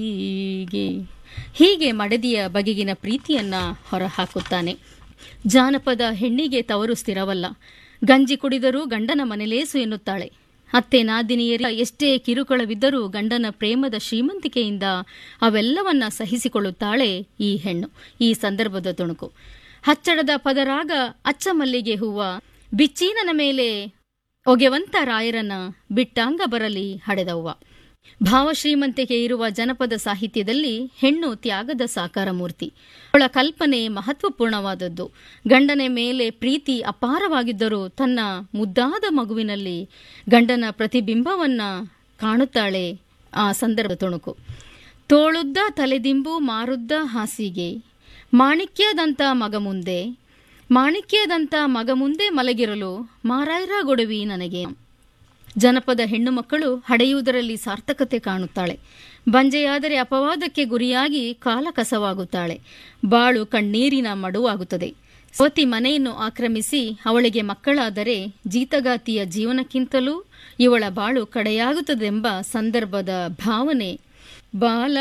ಹೀಗೆ ಹೀಗೆ ಮಡದಿಯ ಬಗೆಗಿನ ಪ್ರೀತಿಯನ್ನ ಹೊರಹಾಕುತ್ತಾನೆ ಜಾನಪದ ಹೆಣ್ಣಿಗೆ ತವರು ಸ್ಥಿರವಲ್ಲ ಗಂಜಿ ಕುಡಿದರೂ ಗಂಡನ ಮನೆಲೇಸು ಎನ್ನುತ್ತಾಳೆ ಅತ್ತೆ ನಾದಿನಿಯರ ಎಷ್ಟೇ ಕಿರುಕುಳವಿದ್ದರೂ ಗಂಡನ ಪ್ರೇಮದ ಶ್ರೀಮಂತಿಕೆಯಿಂದ ಅವೆಲ್ಲವನ್ನ ಸಹಿಸಿಕೊಳ್ಳುತ್ತಾಳೆ ಈ ಹೆಣ್ಣು ಈ ಸಂದರ್ಭದ ತುಣುಕು ಹಚ್ಚಡದ ಪದರಾಗ ಅಚ್ಚ ಮಲ್ಲಿಗೆ ಹೂವ ಬಿಚ್ಚೀನನ ಮೇಲೆ ಒಗೆವಂತ ರಾಯರನ್ನ ಬಿಟ್ಟಾಂಗ ಬರಲಿ ಹಡೆದವ್ವ ಭಾವಶ್ರೀಮಂತಿಕೆ ಇರುವ ಜನಪದ ಸಾಹಿತ್ಯದಲ್ಲಿ ಹೆಣ್ಣು ತ್ಯಾಗದ ಸಾಕಾರ ಮೂರ್ತಿ ಅವಳ ಕಲ್ಪನೆ ಮಹತ್ವಪೂರ್ಣವಾದದ್ದು ಗಂಡನ ಮೇಲೆ ಪ್ರೀತಿ ಅಪಾರವಾಗಿದ್ದರೂ ತನ್ನ ಮುದ್ದಾದ ಮಗುವಿನಲ್ಲಿ ಗಂಡನ ಪ್ರತಿಬಿಂಬವನ್ನ ಕಾಣುತ್ತಾಳೆ ಆ ಸಂದರ್ಭ ತುಣುಕು ತೋಳುದ್ದ ತಲೆದಿಂಬು ಮಾರುದ್ದ ಹಾಸಿಗೆ ಮಾಣಿಕ್ಯದಂತ ಮಗ ಮುಂದೆ ಮಾಣಿಕ್ಯದಂತ ಮಗ ಮುಂದೆ ಮಲಗಿರಲು ಮಾರಾಯ್ರ ಗೊಡವಿ ನನಗೆ ಜನಪದ ಹೆಣ್ಣು ಮಕ್ಕಳು ಹಡೆಯುವುದರಲ್ಲಿ ಸಾರ್ಥಕತೆ ಕಾಣುತ್ತಾಳೆ ಬಂಜೆಯಾದರೆ ಅಪವಾದಕ್ಕೆ ಗುರಿಯಾಗಿ ಕಾಲ ಕಸವಾಗುತ್ತಾಳೆ ಬಾಳು ಕಣ್ಣೀರಿನ ಮಡುವಾಗುತ್ತದೆ ಸವತಿ ಮನೆಯನ್ನು ಆಕ್ರಮಿಸಿ ಅವಳಿಗೆ ಮಕ್ಕಳಾದರೆ ಜೀತಗಾತಿಯ ಜೀವನಕ್ಕಿಂತಲೂ ಇವಳ ಬಾಳು ಕಡೆಯಾಗುತ್ತದೆಂಬ ಸಂದರ್ಭದ ಭಾವನೆ ಬಾಲ